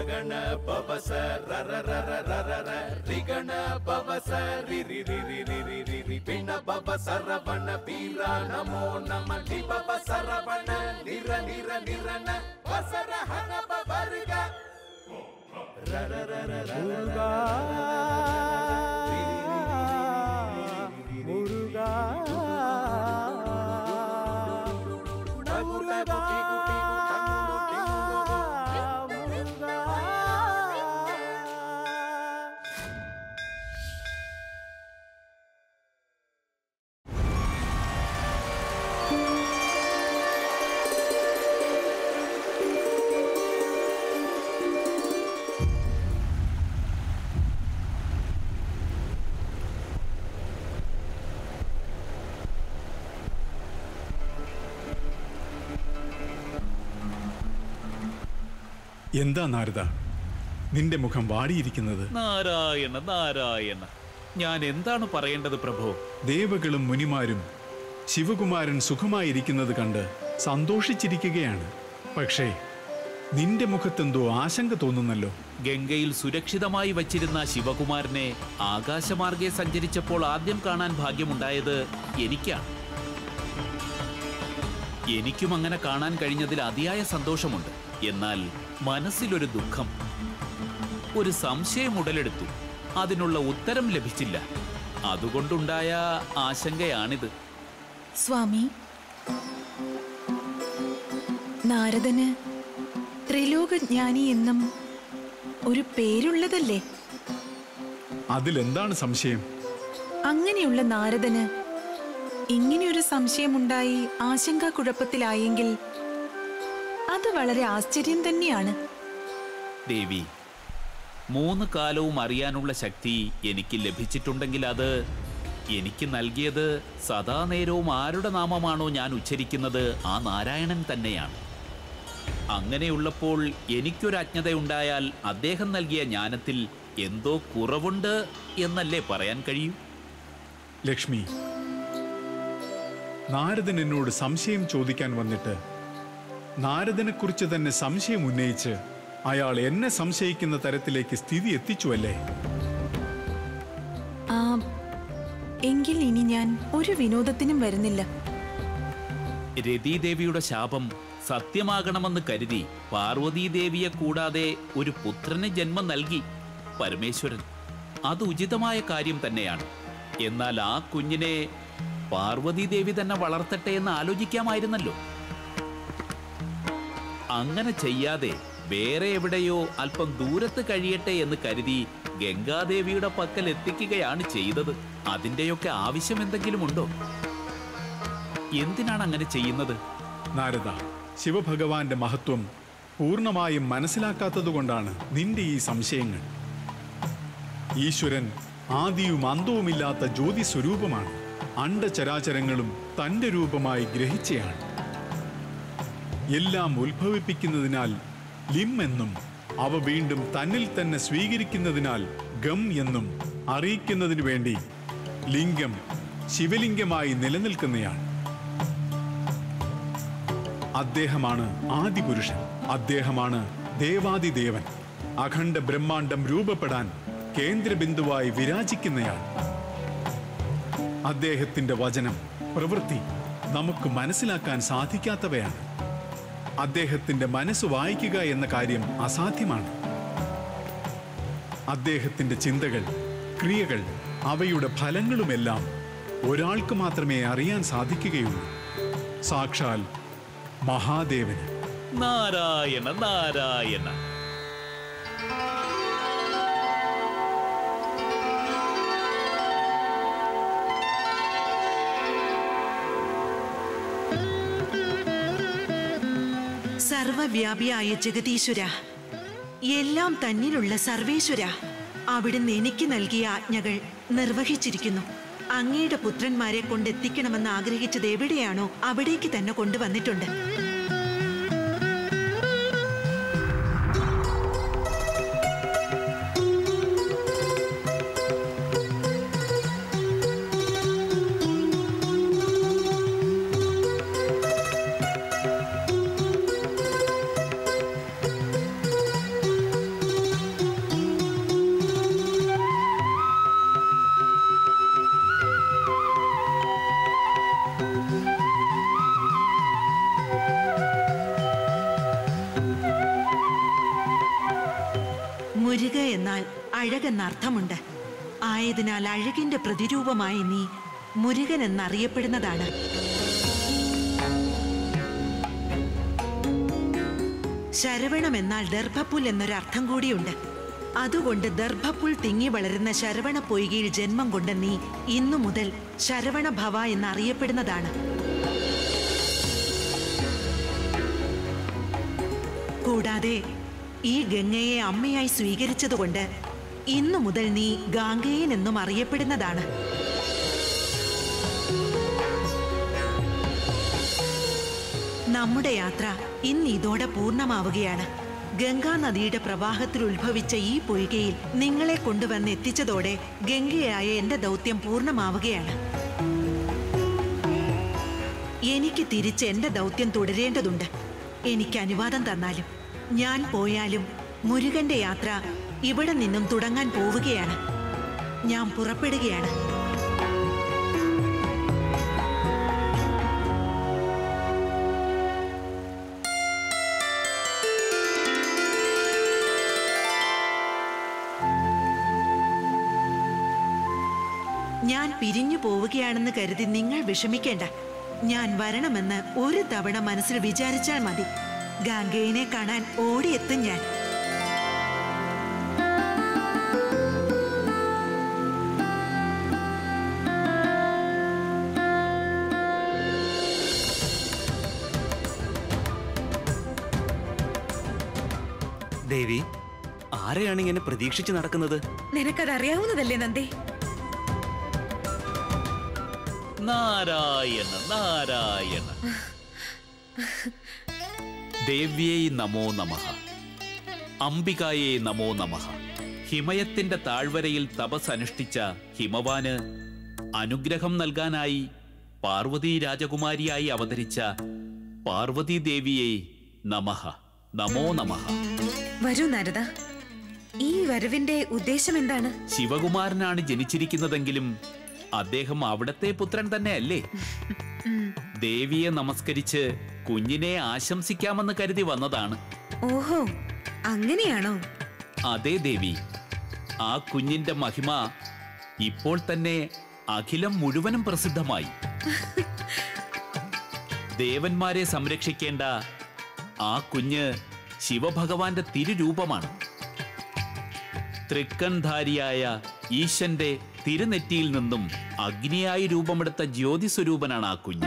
ರಗಣ ಪವಸ ರರ ರರ ರರ ರ ರಿಗಣ ಪವಸ ರಿ ರಿ ರಿ ರಿ ರಿ ರಿ ರಿ ರಿ ಪಿಣ ಪವ ಸರವಣ ಪೀರ ನಮೋ ನಮ ಲಿ ಪವ ಸರವಣ ನಿರ ನಿರ ನಿರನ ವಸರ ಹನ ಪವರ್ಗ ರರ ರರ ರರ முருகா முருகா முருகா முருகா എന്താ നാരദ നിന്റെ മുഖം വാടിയിരിക്കുന്നത് നാരായണ നാരായണ ഞാൻ എന്താണ് പറയേണ്ടത് പ്രഭു ദേവകളും മുനിമാരും ശിവകുമാരൻ സുഖമായിരിക്കുന്നത് കണ്ട് സന്തോഷിച്ചിരിക്കുകയാണ് പക്ഷേ നിന്റെ മുഖത്തെന്തോ ആശങ്ക തോന്നുന്നല്ലോ ഗംഗയിൽ സുരക്ഷിതമായി വച്ചിരുന്ന ശിവകുമാരനെ ആകാശമാർഗെ സഞ്ചരിച്ചപ്പോൾ ആദ്യം കാണാൻ ഭാഗ്യമുണ്ടായത് എനിക്കാണ് എനിക്കും അങ്ങനെ കാണാൻ കഴിഞ്ഞതിൽ അതിയായ സന്തോഷമുണ്ട് എന്നാൽ മനസ്സിലൊരു ദുഃഖം ഒരു സംശയം ഉടലെടുത്തു അതിനുള്ള ഉത്തരം ലഭിച്ചില്ല അതുകൊണ്ടുണ്ടായ ആശങ്കയാണിത് സ്വാമി നാരദന് ത്രിലോകജ്ഞാനി എന്നും ഒരു പേരുള്ളതല്ലേ അതിലെന്താണ് സംശയം അങ്ങനെയുള്ള നാരദന് ഇങ്ങനെയൊരു സംശയമുണ്ടായി ആശങ്കാക്കുഴപ്പത്തിലായെങ്കിൽ അത് വളരെ ആശ്ചര്യം തന്നെയാണ് ദേവി മൂന്ന് കാലവും അറിയാനുള്ള ശക്തി എനിക്ക് ലഭിച്ചിട്ടുണ്ടെങ്കിൽ അത് എനിക്ക് നൽകിയത് സദാ നേരവും ആരുടെ നാമമാണോ ഞാൻ ഉച്ചരിക്കുന്നത് ആ നാരായണൻ തന്നെയാണ് അങ്ങനെയുള്ളപ്പോൾ എനിക്കൊരു അജ്ഞതയുണ്ടായാൽ അദ്ദേഹം നൽകിയ ജ്ഞാനത്തിൽ എന്തോ കുറവുണ്ട് എന്നല്ലേ പറയാൻ കഴിയൂ ലക്ഷ്മി നാരദൻ എന്നോട് സംശയം ചോദിക്കാൻ വന്നിട്ട് നാരദനെക്കുറിച്ച് തന്നെ സംശയം ഉന്നയിച്ച് അയാൾ എന്നെ സംശയിക്കുന്ന തരത്തിലേക്ക് സ്ഥിതി എത്തിച്ചുവല്ലേ ആ എങ്കിൽ ഇനി ഞാൻ ഒരു വിനോദത്തിനും വരുന്നില്ല രതീദേവിയുടെ ശാപം സത്യമാകണമെന്ന് കരുതി പാർവതീദേവിയെ കൂടാതെ ഒരു പുത്രന് ജന്മം നൽകി പരമേശ്വരൻ അത് ഉചിതമായ കാര്യം തന്നെയാണ് എന്നാൽ ആ കുഞ്ഞിനെ പാർവതീദേവി തന്നെ വളർത്തട്ടെ എന്ന് ആലോചിക്കാമായിരുന്നല്ലോ അങ്ങനെ ചെയ്യാതെ വേറെ എവിടെയോ അല്പം ദൂരത്ത് കഴിയട്ടെ എന്ന് കരുതി ഗംഗാദേവിയുടെ പക്കൽ എത്തിക്കുകയാണ് ചെയ്തത് അതിന്റെയൊക്കെ ആവശ്യം എന്തെങ്കിലും ഉണ്ടോ എന്തിനാണ് അങ്ങനെ ചെയ്യുന്നത് നാരദ ശിവഭഗവാന്റെ മഹത്വം പൂർണ്ണമായും മനസ്സിലാക്കാത്തതുകൊണ്ടാണ് നിന്റെ ഈ സംശയങ്ങൾ ഈശ്വരൻ ആദിയും അന്തവുമില്ലാത്ത ജ്യോതി സ്വരൂപമാണ് അണ്ടചരാചരങ്ങളും തന്റെ രൂപമായി ഗ്രഹിച്ചയാണ് എല്ലാം ഉത്ഭവിപ്പിക്കുന്നതിനാൽ ലിം എന്നും അവ വീണ്ടും തന്നിൽ തന്നെ സ്വീകരിക്കുന്നതിനാൽ ഗം എന്നും അറിയിക്കുന്നതിനു വേണ്ടി ലിംഗം ശിവലിംഗമായി നിലനിൽക്കുന്നയാണ് അദ്ദേഹമാണ് ആദിപുരുഷൻ അദ്ദേഹമാണ് ദേവാദിദേവൻ അഖണ്ഡ ബ്രഹ്മാണ്ടം രൂപപ്പെടാൻ കേന്ദ്രബിന്ദുവായി വിരാജിക്കുന്നയാൾ അദ്ദേഹത്തിന്റെ വചനം പ്രവൃത്തി നമുക്ക് മനസ്സിലാക്കാൻ സാധിക്കാത്തവയാണ് അദ്ദേഹത്തിന്റെ മനസ്സ് വായിക്കുക എന്ന കാര്യം അസാധ്യമാണ് അദ്ദേഹത്തിന്റെ ചിന്തകൾ ക്രിയകൾ അവയുടെ ഫലങ്ങളുമെല്ലാം ഒരാൾക്ക് മാത്രമേ അറിയാൻ സാധിക്കുകയുള്ളൂ സാക്ഷാൽ മഹാദേവന് നാരായണ നാരായണ സർവവ്യാപിയായ ജഗതീശ്വര എല്ലാം തന്നിലുള്ള സർവേശ്വര അവിടുന്ന് എനിക്ക് നൽകിയ ആജ്ഞകൾ നിർവഹിച്ചിരിക്കുന്നു അങ്ങയുടെ പുത്രന്മാരെ കൊണ്ടെത്തിക്കണമെന്ന് ആഗ്രഹിച്ചത് എവിടെയാണോ അവിടേക്ക് തന്നെ കൊണ്ടുവന്നിട്ടുണ്ട് മുരുക എന്നാൽ അഴകെന്നർത്ഥമുണ്ട് ആയതിനാൽ അഴകിന്റെ പ്രതിരൂപമായി നീ മുരുകൻ എന്നറിയപ്പെടുന്നതാണ് ശരവണം എന്നാൽ ദർഭപ്പുൽ എന്നൊരർത്ഥം കൂടിയുണ്ട് അതുകൊണ്ട് ദർഭപ്പുൽ തിങ്ങി വളരുന്ന ശരവണ പൊയ്കയിൽ ജന്മം കൊണ്ട നീ ഇന്നു മുതൽ ശരവണ ഭവ എന്നറിയപ്പെടുന്നതാണ് കൂടാതെ ഈ ഗംഗയെ അമ്മയായി സ്വീകരിച്ചതുകൊണ്ട് ഇന്നു മുതൽ നീ ഗാംഗേയൻ എന്നും അറിയപ്പെടുന്നതാണ് നമ്മുടെ യാത്ര ഇന്ന് ഇതോടെ പൂർണ്ണമാവുകയാണ് ഗംഗാ നദിയുടെ പ്രവാഹത്തിൽ ഉത്ഭവിച്ച ഈ പൊയ്കയിൽ നിങ്ങളെ കൊണ്ടുവന്ന് എത്തിച്ചതോടെ ഗംഗയായ എന്റെ ദൗത്യം പൂർണ്ണമാവുകയാണ് എനിക്ക് തിരിച്ച് എന്റെ ദൗത്യം തുടരേണ്ടതുണ്ട് എനിക്ക് അനുവാദം തന്നാലും ഞാൻ പോയാലും മുരുകന്റെ യാത്ര ഇവിടെ നിന്നും തുടങ്ങാൻ പോവുകയാണ് ഞാൻ പുറപ്പെടുകയാണ് ഞാൻ പിരിഞ്ഞു പോവുകയാണെന്ന് കരുതി നിങ്ങൾ വിഷമിക്കേണ്ട ഞാൻ വരണമെന്ന് ഒരു തവണ മനസ്സിൽ വിചാരിച്ചാൽ മതി ഗാംഗേയനെ കാണാൻ ഓടിയെത്തും ഞാൻ ദേവി ആരെയാണ് ഇങ്ങനെ പ്രതീക്ഷിച്ച് നടക്കുന്നത് നിനക്കതറിയാവുന്നതല്ലേ നന്ദി നാരായണ നാരായണ ദേവ്യേ നമോ നമഃ അംബികായേ നമോ നമഃ ഹിമയത്തിന്റെ താഴ്വരയിൽ തപസ് അനുഷ്ഠിച്ച ഹിമവാന് അനുഗ്രഹം നൽകാനായി പാർവതി രാജകുമാരിയായി അവതരിച്ച പാർവതി ദേവിയെ നമഃ നമോ നമഃ വരൂ നാരദ ഈ വരവിന്റെ ഉദ്ദേശം എന്താണ് ശിവകുമാരനാണ് ജനിച്ചിരിക്കുന്നതെങ്കിലും അദ്ദേഹം അവിടത്തെ പുത്രൻ തന്നെയല്ലേ ദേവിയെ നമസ്കരിച്ച് കുഞ്ഞിനെ ആശംസിക്കാമെന്ന് കരുതി വന്നതാണ് ഓഹോ അങ്ങനെയാണോ അതേ ദേവി ആ കുഞ്ഞിന്റെ മഹിമ ഇപ്പോൾ തന്നെ അഖിലം മുഴുവനും പ്രസിദ്ധമായി ദേവന്മാരെ സംരക്ഷിക്കേണ്ട ആ കുഞ്ഞ് ശിവഭഗവാന്റെ തിരുരൂപമാണ് തൃക്കൺധാരിയായ ഈശന്റെ തിരുനെറ്റിയിൽ നിന്നും അഗ്നിയായി രൂപമെടുത്ത ജ്യോതി സ്വരൂപനാണ് ആ കുഞ്ഞ്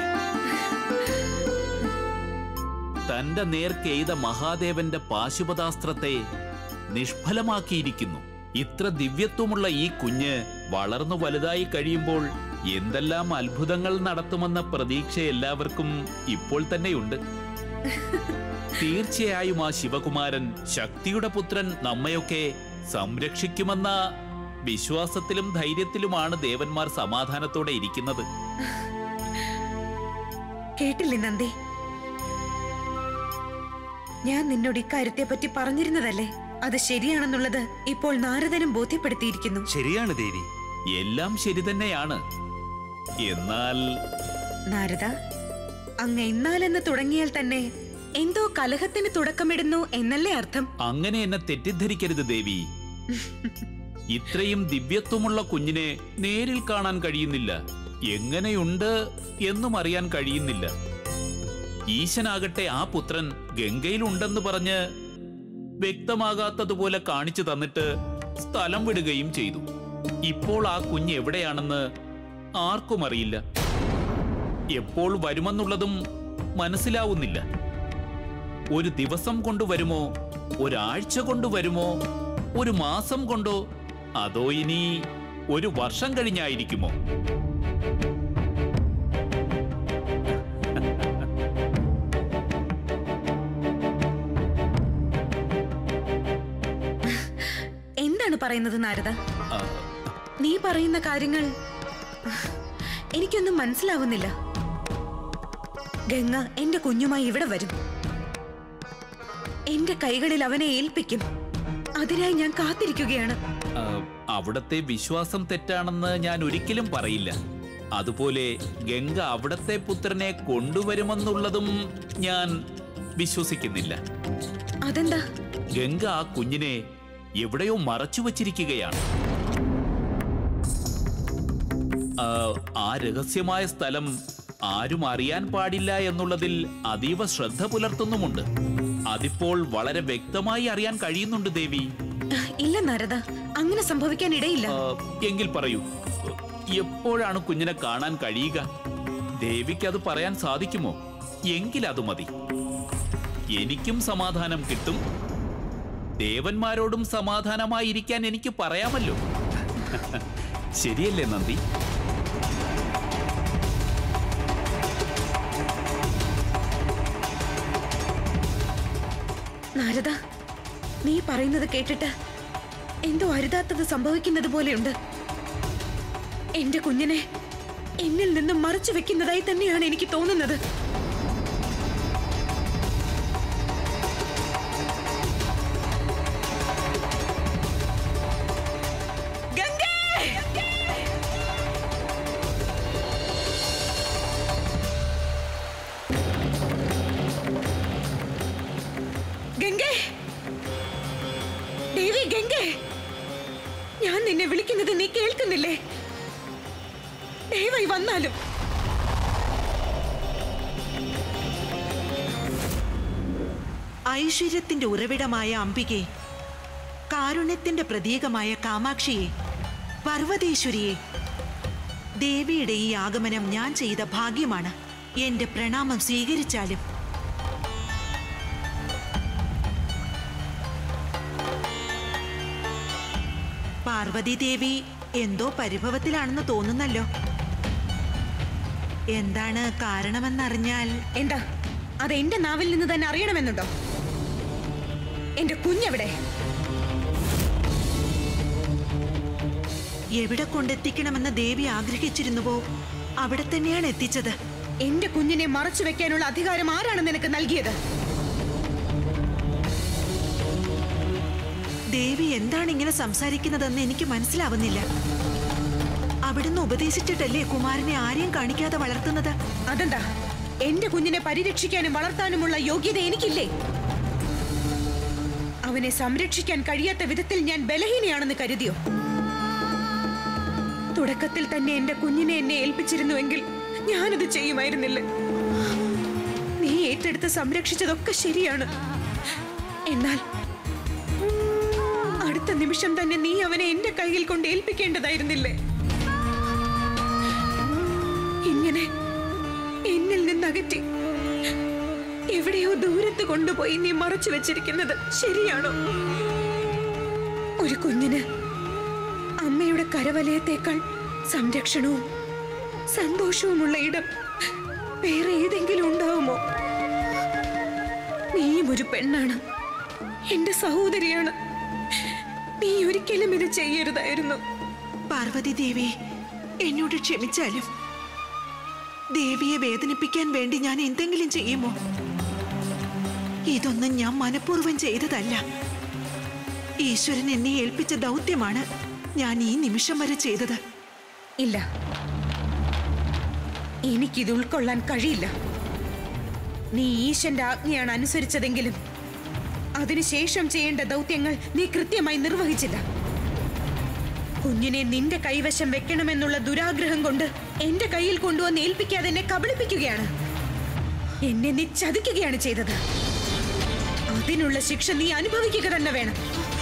തന്റെ നേർക്കെയ്ത മഹാദേവന്റെ പാശുപതാസ്ത്രത്തെ നിഷ്ഫലമാക്കിയിരിക്കുന്നു ഇത്ര ദിവ്യത്വമുള്ള ഈ കുഞ്ഞ് വളർന്നു വലുതായി കഴിയുമ്പോൾ എന്തെല്ലാം അത്ഭുതങ്ങൾ നടത്തുമെന്ന പ്രതീക്ഷ എല്ലാവർക്കും ഇപ്പോൾ തന്നെയുണ്ട് തീർച്ചയായും ആ ശിവകുമാരൻ ശക്തിയുടെ പുത്രൻ നമ്മയൊക്കെ സംരക്ഷിക്കുമെന്ന വിശ്വാസത്തിലും ധൈര്യത്തിലുമാണ് ദേവന്മാർ സമാധാനത്തോടെ ഇരിക്കുന്നത് കേട്ടില്ലേ നന്ദി ഞാൻ നിന്നോട് ഇക്കാര്യത്തെ പറ്റി പറഞ്ഞിരുന്നതല്ലേ അത് ശരിയാണെന്നുള്ളത് ഇപ്പോൾ നാരദനും ബോധ്യപ്പെടുത്തിയിരിക്കുന്നു ശരിയാണ് ദേവി എല്ലാം ശരി തന്നെയാണ് എന്നാൽ നാരദ അങ്ങ് എന്നാലെന്ന് തുടങ്ങിയാൽ തന്നെ എന്തോ കലഹത്തിന് തുടക്കമിടുന്നു എന്നല്ലേ അർത്ഥം അങ്ങനെ എന്നെ തെറ്റിദ്ധരിക്കരുത് ദേവി ഇത്രയും ദിവ്യത്വമുള്ള കുഞ്ഞിനെ നേരിൽ കാണാൻ കഴിയുന്നില്ല എങ്ങനെയുണ്ട് എന്നും അറിയാൻ കഴിയുന്നില്ല ഈശനാകട്ടെ ആ പുത്രൻ ഗംഗയിലുണ്ടെന്ന് പറഞ്ഞ് വ്യക്തമാകാത്തതുപോലെ കാണിച്ചു തന്നിട്ട് സ്ഥലം വിടുകയും ചെയ്തു ഇപ്പോൾ ആ കുഞ്ഞ് എവിടെയാണെന്ന് ആർക്കും അറിയില്ല എപ്പോൾ വരുമെന്നുള്ളതും മനസ്സിലാവുന്നില്ല ഒരു ദിവസം കൊണ്ട് വരുമോ ഒരാഴ്ച കൊണ്ട് വരുമോ ഒരു മാസം കൊണ്ടോ അതോ ഇനി ഒരു വർഷം കഴിഞ്ഞായിരിക്കുമോ എന്താണ് പറയുന്നത് നാരദ ആ, നീ പറയുന്ന കാര്യങ്ങൾ എനിക്കൊന്നും മനസ്സിലാവുന്നില്ല ഗംഗ എന്റെ കുഞ്ഞുമായി ഇവിടെ വരും എന്റെ കൈകളിൽ അവനെ ഏൽപ്പിക്കും അതിനായി ഞാൻ കാത്തിരിക്കുകയാണ് ആ, അവിടത്തെ വിശ്വാസം തെറ്റാണെന്ന് ഞാൻ ഒരിക്കലും പറയില്ല അതുപോലെ ഗംഗ അവിടത്തെ പുത്രനെ കൊണ്ടുവരുമെന്നുള്ളതും ഞാൻ വിശ്വസിക്കുന്നില്ല അതെന്താ ഗംഗ ആ കുഞ്ഞിനെ എവിടെയോ മറച്ചു വച്ചിരിക്കുകയാണ് ആ, ആ രഹസ്യമായ സ്ഥലം ആരും അറിയാൻ പാടില്ല എന്നുള്ളതിൽ അതീവ ശ്രദ്ധ പുലർത്തുന്നുമുണ്ട് അതിപ്പോൾ വളരെ വ്യക്തമായി അറിയാൻ കഴിയുന്നുണ്ട് ദേവി ഇല്ല നാരദ അങ്ങനെ സംഭവിക്കാൻ ഇടയില്ല ആ, എങ്കിൽ പറയൂ എപ്പോഴാണ് കുഞ്ഞിനെ കാണാൻ കഴിയുക ദേവിക്ക് അത് പറയാൻ സാധിക്കുമോ എങ്കിൽ അത് മതി എനിക്കും സമാധാനം കിട്ടും ദേവന്മാരോടും സമാധാനമായിരിക്കാൻ എനിക്ക് പറയാമല്ലോ ശരിയല്ലേ നന്ദി നാരദ നീ പറയുന്നത് കേട്ടിട്ട് എന്തോ അരുതാത്തത് സംഭവിക്കുന്നത് പോലെയുണ്ട് എന്റെ കുഞ്ഞിനെ എന്നിൽ നിന്നും മറച്ചു വെക്കുന്നതായി തന്നെയാണ് എനിക്ക് തോന്നുന്നത് ഗംഗേ! ഗംഗേ ദേവി ഗംഗേ ഞാൻ നിന്നെ വിളിക്കുന്നത് നീ കേൾക്കുന്നില്ലേ ദയവായി വന്നാലും ഐശ്വര്യത്തിന്റെ ഉറവിടമായ അംബികയെ കാരുണ്യത്തിന്റെ പ്രതീകമായ കാമാക്ഷിയെ പർവ്വതേശ്വരിയെ ദേവിയുടെ ഈ ആഗമനം ഞാൻ ചെയ്ത ഭാഗ്യമാണ് എന്റെ പ്രണാമം സ്വീകരിച്ചാലും പാർവതി ദേവി എന്തോ പരിഭവത്തിലാണെന്ന് തോന്നുന്നല്ലോ എന്താണ് കാരണമെന്നറിഞ്ഞാൽ എന്താ അത് എന്റെ നാവിൽ നിന്ന് തന്നെ അറിയണമെന്നുണ്ടോ എന്റെ കുഞ്ഞെവിടെ എവിടെ കൊണ്ടെത്തിക്കണമെന്ന് ദേവി ആഗ്രഹിച്ചിരുന്നുവോ അവിടെ തന്നെയാണ് എത്തിച്ചത് എന്റെ കുഞ്ഞിനെ മറച്ചു വെക്കാനുള്ള അധികാരം ആരാണ് നിനക്ക് നൽകിയത് ദേവി എന്താണ് ഇങ്ങനെ സംസാരിക്കുന്നതെന്ന് എനിക്ക് മനസ്സിലാവുന്നില്ല അവിടുന്ന് ഉപദേശിച്ചിട്ടല്ലേ കുമാരനെ ആരെയും കാണിക്കാതെ വളർത്തുന്നത് അതെന്താ എന്റെ കുഞ്ഞിനെ പരിരക്ഷിക്കാനും വളർത്താനുമുള്ള യോഗ്യത എനിക്കില്ലേ അവനെ സംരക്ഷിക്കാൻ കഴിയാത്ത വിധത്തിൽ ഞാൻ ബലഹീനയാണെന്ന് കരുതിയോ തുടക്കത്തിൽ തന്നെ എന്റെ കുഞ്ഞിനെ എന്നെ ഏൽപ്പിച്ചിരുന്നുവെങ്കിൽ ഞാനത് ചെയ്യുമായിരുന്നില്ല നീ ഏറ്റെടുത്ത് സംരക്ഷിച്ചതൊക്കെ ശരിയാണ് എന്നാൽ അടുത്ത നിമിഷം തന്നെ നീ അവനെ എന്റെ കയ്യിൽ കൊണ്ട് ഏൽപ്പിക്കേണ്ടതായിരുന്നില്ലേ ഇങ്ങനെ എന്നിൽ നിന്നകറ്റി എവിടെയോ ദൂരത്ത് കൊണ്ടുപോയി നീ മറച്ചു വെച്ചിരിക്കുന്നത് ശരിയാണോ ഒരു കുഞ്ഞിന് അമ്മയുടെ കരവലയത്തേക്കാൾ സംരക്ഷണവും സന്തോഷവുമുള്ള ഇടം വേറെ ഏതെങ്കിലും ഉണ്ടാവുമോ നീയും ഒരു പെണ്ണാണ് എന്റെ സഹോദരിയാണ് നീ ഒരിക്കലും ഇത് ചെയ്യരുതായിരുന്നു പാർവതി ദേവി എന്നോട് ക്ഷമിച്ചാലും ദേവിയെ വേദനിപ്പിക്കാൻ വേണ്ടി ഞാൻ എന്തെങ്കിലും ചെയ്യുമോ ഇതൊന്നും ഞാൻ മനഃപൂർവ്വം ചെയ്തതല്ല ഈശ്വരൻ എന്നെ ഏൽപ്പിച്ച ദൗത്യമാണ് ഞാൻ ഈ നിമിഷം വരെ ചെയ്തത് ഇല്ല എനിക്കിത് ഉൾക്കൊള്ളാൻ കഴിയില്ല നീ ഈശന്റെ ആജ്ഞയാണ് അനുസരിച്ചതെങ്കിലും അതിനുശേഷം ചെയ്യേണ്ട ദൗത്യങ്ങൾ നീ കൃത്യമായി നിർവഹിച്ചില്ല കുഞ്ഞിനെ നിന്റെ കൈവശം വെക്കണമെന്നുള്ള ദുരാഗ്രഹം കൊണ്ട് എന്റെ കയ്യിൽ കൊണ്ടുവന്ന് ഏൽപ്പിക്കാതെ എന്നെ കബളിപ്പിക്കുകയാണ് എന്നെ നീ ചതിക്കുകയാണ് ചെയ്തത് അതിനുള്ള ശിക്ഷ നീ അനുഭവിക്കുക തന്നെ വേണം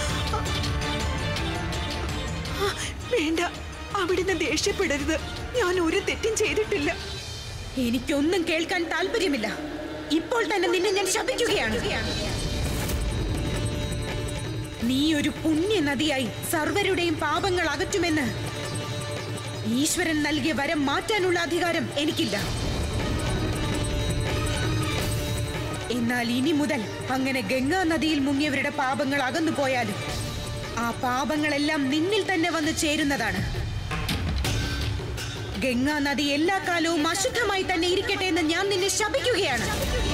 ആ, വേണ്ട അവിടുന്ന് ദേഷ്യപ്പെടരുത് ഞാൻ ഒരു തെറ്റും ചെയ്തിട്ടില്ല എനിക്കൊന്നും കേൾക്കാൻ താല്പര്യമില്ല ഇപ്പോൾ തന്നെ നിന്നെ ഞാൻ ശപിക്കുകയാണ് നീ ഒരു പുണ്യ നദിയായി സർവരുടെയും പാപങ്ങൾ അകറ്റുമെന്ന് ഈശ്വരൻ നൽകിയ വരം മാറ്റാനുള്ള അധികാരം എനിക്കില്ല എന്നാൽ ഇനി മുതൽ അങ്ങനെ ഗംഗാ നദിയിൽ മുങ്ങിയവരുടെ പാപങ്ങൾ അകന്നു പോയാലും ആ പാപങ്ങളെല്ലാം നിന്നിൽ തന്നെ വന്ന് ചേരുന്നതാണ് ഗംഗാ നദി എല്ലാ കാലവും അശുദ്ധമായി തന്നെ ഇരിക്കട്ടെ എന്ന് ഞാൻ നിന്നെ ശപിക്കുകയാണ്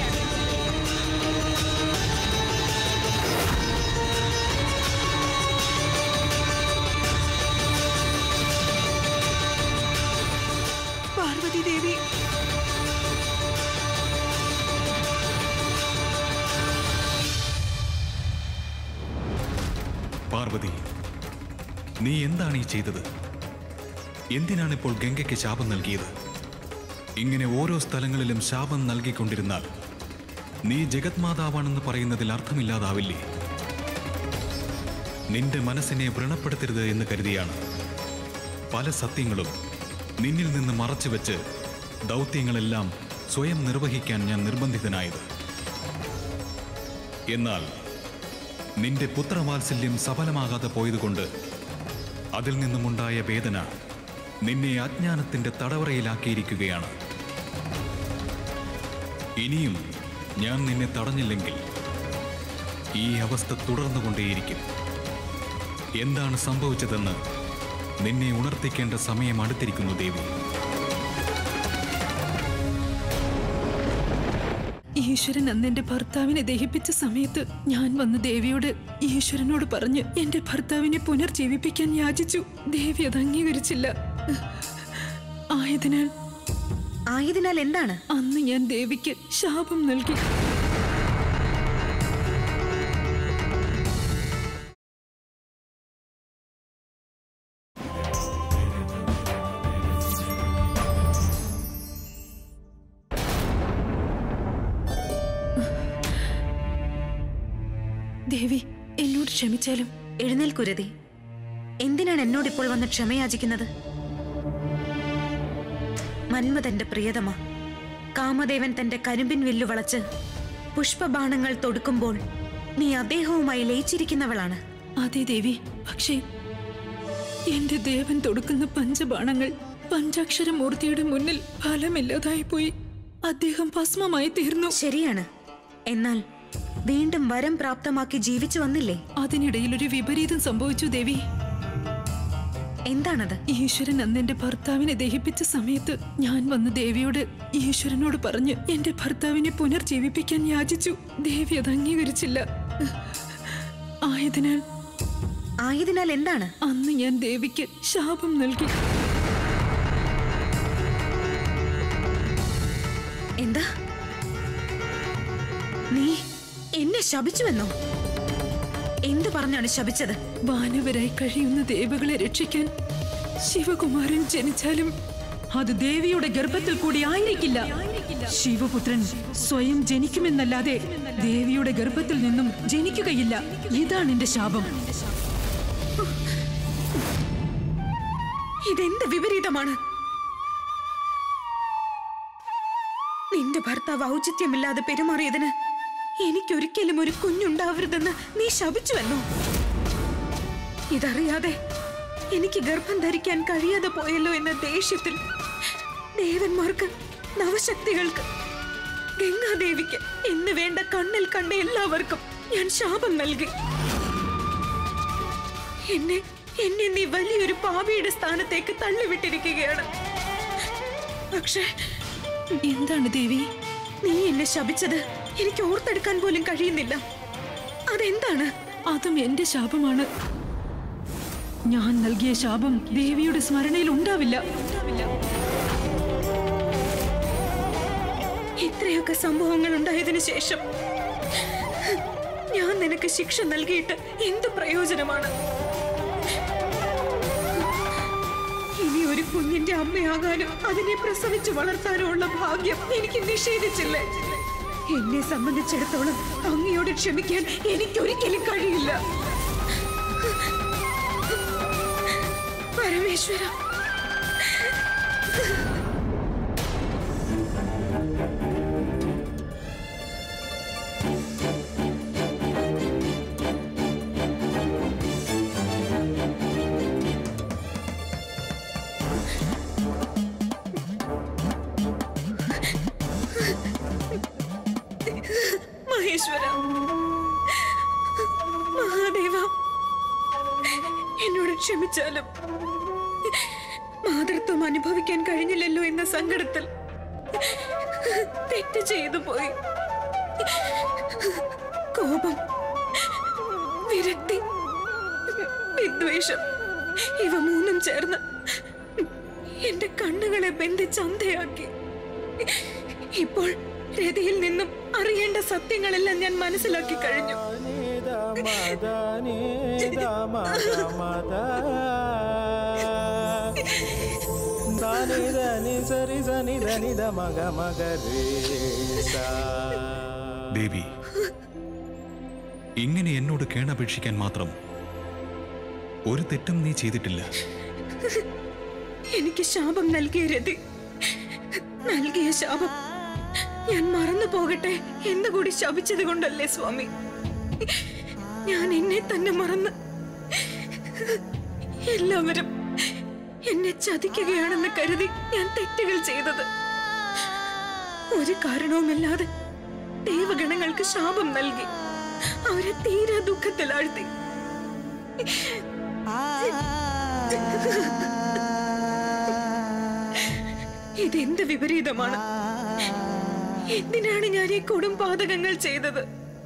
പാർവതി ദേവി പാർവതി നീ എന്താണ് ഈ ചെയ്തത് എന്തിനാണ് ഇപ്പോൾ ഗംഗയ്ക്ക് ശാപം നൽകിയത് ഇങ്ങനെ ഓരോ സ്ഥലങ്ങളിലും ശാപം നൽകിക്കൊണ്ടിരുന്നാൽ നീ ജഗത്മാതാവാണെന്ന് പറയുന്നതിൽ അർത്ഥമില്ലാതാവില്ലേ നിന്റെ മനസ്സിനെ വ്രണപ്പെടുത്തരുത് എന്ന് കരുതിയാണ് പല സത്യങ്ങളും നിന്നിൽ നിന്ന് മറച്ചുവെച്ച് ദൗത്യങ്ങളെല്ലാം സ്വയം നിർവഹിക്കാൻ ഞാൻ നിർബന്ധിതനായത് എന്നാൽ നിന്റെ പുത്രവാത്സല്യം സഫലമാകാതെ പോയതുകൊണ്ട് അതിൽ നിന്നുമുണ്ടായ വേദന നിന്നെ അജ്ഞാനത്തിന്റെ തടവറയിലാക്കിയിരിക്കുകയാണ് ഇനിയും ഞാൻ നിന്നെ തടഞ്ഞില്ലെങ്കിൽ ഈ അവസ്ഥ തുടർന്നുകൊണ്ടേയിരിക്കും എന്താണ് സംഭവിച്ചതെന്ന് നിന്നെ ഉണർത്തിക്കേണ്ട സമയം അടുത്തിരിക്കുന്നു ദേവി ഈശ്വരൻ അന്ന് എന്റെ ഭർത്താവിനെ ദഹിപ്പിച്ച സമയത്ത് ഞാൻ വന്ന് ദേവിയോട് ഈശ്വരനോട് പറഞ്ഞ് എന്റെ ഭർത്താവിനെ പുനർജീവിപ്പിക്കാൻ യാചിച്ചു ദേവി അത് അംഗീകരിച്ചില്ല ആയതിനാൽ ആയതിനാൽ എന്താണ് അന്ന് ഞാൻ ദേവിക്ക് ശാപം നൽകി ദേവി എന്നോട് ക്ഷമിച്ചാലും എഴുന്നേൽക്കുരതി എന്തിനാണ് എന്നോട് ഇപ്പോൾ വന്ന് ക്ഷമയാചിക്കുന്നത് മന്മഥന്റെ പ്രിയതമ കാമദേവൻ തന്റെ കരിമ്പിൻ വില്ലു വളച്ച് പുഷ്പബാണങ്ങൾ തൊടുക്കുമ്പോൾ നീ അദ്ദേഹവുമായി ലയിച്ചിരിക്കുന്നവളാണ് അതെ ദേവി പക്ഷേ എന്റെ ദേവൻ തൊടുക്കുന്ന പഞ്ചബാണങ്ങൾ പഞ്ചാക്ഷരമൂർത്തിയുടെ മുന്നിൽ ഫലമില്ലാതായി പോയി അദ്ദേഹം ഭസ്മമായി തീർന്നു ശരിയാണ് എന്നാൽ വീണ്ടും വരം പ്രാപ്തമാക്കി ജീവിച്ചു വന്നില്ലേ അതിനിടയിൽ ഒരു വിപരീതം സംഭവിച്ചു ദേവി എന്താണത് ഈശ്വരൻ അന്ന് എന്റെ ഭർത്താവിനെ ദഹിപ്പിച്ച സമയത്ത് ഞാൻ വന്ന് ദേവിയോട് ഈശ്വരനോട് പറഞ്ഞ് എന്റെ ഭർത്താവിനെ പുനർജീവിപ്പിക്കാൻ യാചിച്ചു ദേവി അത് അംഗീകരിച്ചില്ല ആയതിനാൽ ആയതിനാൽ എന്താണ് അന്ന് ഞാൻ ദേവിക്ക് ശാപം നൽകി എന്താ നീ എന്നെ ശപിച്ചുവെന്നോ എന്തു പറഞ്ഞാണ് ശപിച്ചത് വാനവരായി കഴിയുന്ന ദേവകളെ രക്ഷിക്കാൻ ശിവകുമാരൻ ജനിച്ചാലും അത് ദേവിയുടെ ഗർഭത്തിൽ കൂടി ആയിരിക്കില്ല ശിവപുത്രൻ സ്വയം ജനിക്കുമെന്നല്ലാതെ ദേവിയുടെ ഗർഭത്തിൽ നിന്നും ജനിക്കുകയില്ല ഇതാണ് എന്റെ ശാപം ഇതെന്ത് വിപരീതമാണ് നിന്റെ ഭർത്താവ് ഔചിത്യമില്ലാതെ പെരുമാറിയതിന് എനിക്കൊരിക്കലും ഒരു കുഞ്ഞുണ്ടാവരുതെന്ന് നീ ശപിച്ചുവെന്നോ ഇതറിയാതെ എനിക്ക് ഗർഭം ധരിക്കാൻ കഴിയാതെ പോയല്ലോ എന്ന ദേഷ്യത്തിൽ ദേവന്മാർക്ക് നവശക്തികൾക്ക് ഗംഗാദേവിക്ക് എന്ന് വേണ്ട കണ്ണിൽ കണ്ട എല്ലാവർക്കും ഞാൻ ശാപം നൽകി എന്നെ എന്നെ നീ വലിയൊരു പാപിയുടെ സ്ഥാനത്തേക്ക് തള്ളിവിട്ടിരിക്കുകയാണ് പക്ഷേ എന്താണ് ദേവി നീ എന്നെ ശപിച്ചത് എനിക്ക് ഓർത്തെടുക്കാൻ പോലും കഴിയുന്നില്ല അതെന്താണ് അതും എന്റെ ശാപമാണ് ഞാൻ നൽകിയ ശാപം ദേവിയുടെ സ്മരണയിൽ ഉണ്ടാവില്ല ഇത്രയൊക്കെ സംഭവങ്ങൾ ഉണ്ടായതിനു ശേഷം ഞാൻ നിനക്ക് ശിക്ഷ നൽകിയിട്ട് എന്ത് പ്രയോജനമാണ് ഇനി ഒരു കുഞ്ഞിന്റെ അമ്മയാകാനും അതിനെ പ്രസവിച്ച് വളർത്താനും ഉള്ള ഭാഗ്യം എനിക്ക് നിഷേധിച്ചില്ലേ എന്നെ സംബന്ധിച്ചിടത്തോളം അങ്ങയോട് ക്ഷമിക്കാൻ എനിക്കൊരിക്കലും കഴിയില്ല പരമേശ്വര മഹേശ്വര മഹാദേവ എന്നോട് ക്ഷമിച്ചാലും മാതൃത്വം അനുഭവിക്കാൻ കഴിഞ്ഞില്ലല്ലോ എന്ന സങ്കടത്തിൽ തെറ്റ് ചെയ്തു പോയി കോപം വിരക്തി വിദ്വേഷം ഇവ മൂന്നും ചേർന്ന് എന്റെ കണ്ണുകളെ ബന്ധിച്ചന്തയാക്കി ഇപ്പോൾ രതിയിൽ നിന്നും അറിയേണ്ട സത്യങ്ങളെല്ലാം ഞാൻ മനസ്സിലാക്കി കഴിഞ്ഞു മദ നീ ദ മഗ മദ ധാനി ധനി സരി സനി ധനി ദ മഗ മഗ രേ സാ ദേവി ഇങ്ങനെ എന്നോട് കേണപേക്ഷിക്കാൻ മാത്രം ഒരു തെറ്റും നീ ചെയ്തിട്ടില്ല എനിക്ക് ശാപം നൽകിയ രതി നൽകിയ ശാപം ഞാൻ മറന്നു പോകട്ടെ എന്നുകൂടി ശപിച്ചത് കൊണ്ടല്ലേ സ്വാമി ഞാൻ എന്നെ തന്നെ മറന്ന് എല്ലാവരും എന്നെ ചതിക്കുകയാണെന്ന് കരുതി ഞാൻ തെറ്റുകൾ ചെയ്തത് ഒരു കാരണവുമില്ലാതെ ദൈവഗണങ്ങൾക്ക് ശാപം നൽകി അവരെ തീരെ ദുഃഖത്തിലാഴ്ത്തി ഇതെന്ത് വിപരീതമാണ് എന്തിനാണ് ഞാൻ ഈ കൊടും പാതകങ്ങൾ ചെയ്തത്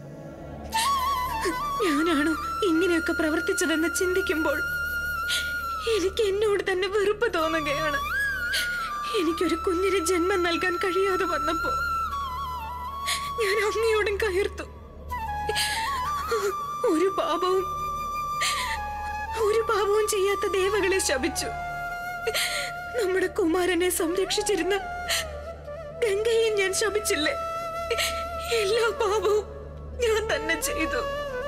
ഞാനാണോ ഇങ്ങനെയൊക്കെ പ്രവർത്തിച്ചതെന്ന് ചിന്തിക്കുമ്പോൾ എനിക്ക് എന്നോട് തന്നെ വെറുപ്പ് തോന്നുകയാണ് എനിക്കൊരു കുഞ്ഞിന് ജന്മം നൽകാൻ കഴിയാതെ വന്നപ്പോ ഞാൻ അങ്ങയോടും കയർത്തു ഒരു പാപവും ഒരു പാപവും ചെയ്യാത്ത ദേവകളെ ശപിച്ചു നമ്മുടെ കുമാരനെ സംരക്ഷിച്ചിരുന്ന ഗംഗയെ ഞാൻ ശപിച്ചില്ലേ എല്ലാ പാപവും ഞാൻ തന്നെ ചെയ്തു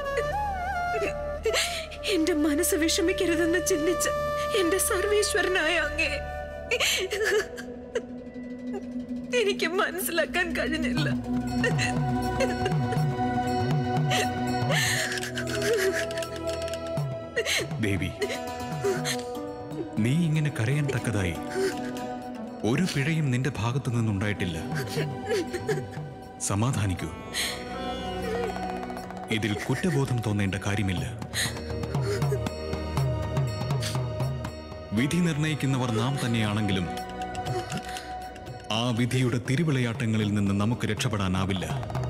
എന്റെ മനസ്സ് വിഷമിക്കരുതെന്ന് ചിന്തിച്ച് എന്റെ സർവേശ്വരനായ അങ്ങേ എനിക്ക് മനസ്സിലാക്കാൻ കഴിഞ്ഞില്ല ദേവി നീ ഇങ്ങനെ കരയാൻ തക്കതായി ഒരു പിഴയും നിന്റെ ഭാഗത്തു നിന്നുണ്ടായിട്ടില്ല സമാധാനിക്കൂ ഇതിൽ കുറ്റബോധം തോന്നേണ്ട കാര്യമില്ല വിധി നിർണയിക്കുന്നവർ നാം തന്നെയാണെങ്കിലും ആ വിധിയുടെ തിരുവിളയാട്ടങ്ങളിൽ നിന്ന് നമുക്ക് രക്ഷപ്പെടാനാവില്ല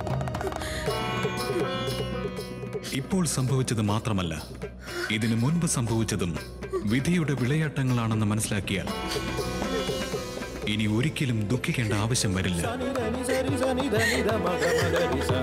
ഇപ്പോൾ സംഭവിച്ചത് മാത്രമല്ല ഇതിനു മുൻപ് സംഭവിച്ചതും വിധിയുടെ വിളയാട്ടങ്ങളാണെന്ന് മനസ്സിലാക്കിയാൽ ഇനി ഒരിക്കലും ദുഃഖിക്കേണ്ട ആവശ്യം വരില്ല സനി ധനി സരി സനി ധനി ദ മഗ മഗ രി സാ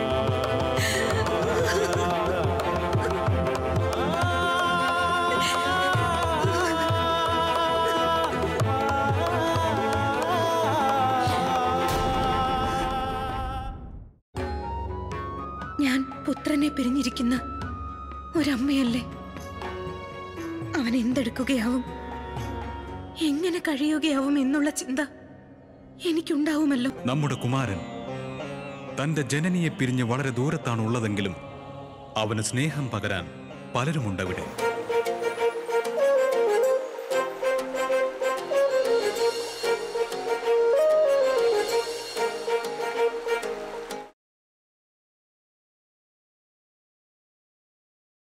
ഞാൻ പുത്രനെ പിരിഞ്ഞിരിക്കുന്ന ഒരമ്മയല്ലേ അവൻ എന്തെടുക്കുകയാവും എങ്ങനെ കഴിയുകയാവും എന്നുള്ള ചിന്ത എനിക്കുണ്ടാവുമല്ലോ നമ്മുടെ കുമാരൻ തന്റെ ജനനിയെ പിരിഞ്ഞ് വളരെ ദൂരത്താണ് ഉള്ളതെങ്കിലും അവന് സ്നേഹം പകരാൻ പലരുമുണ്ടവിടെ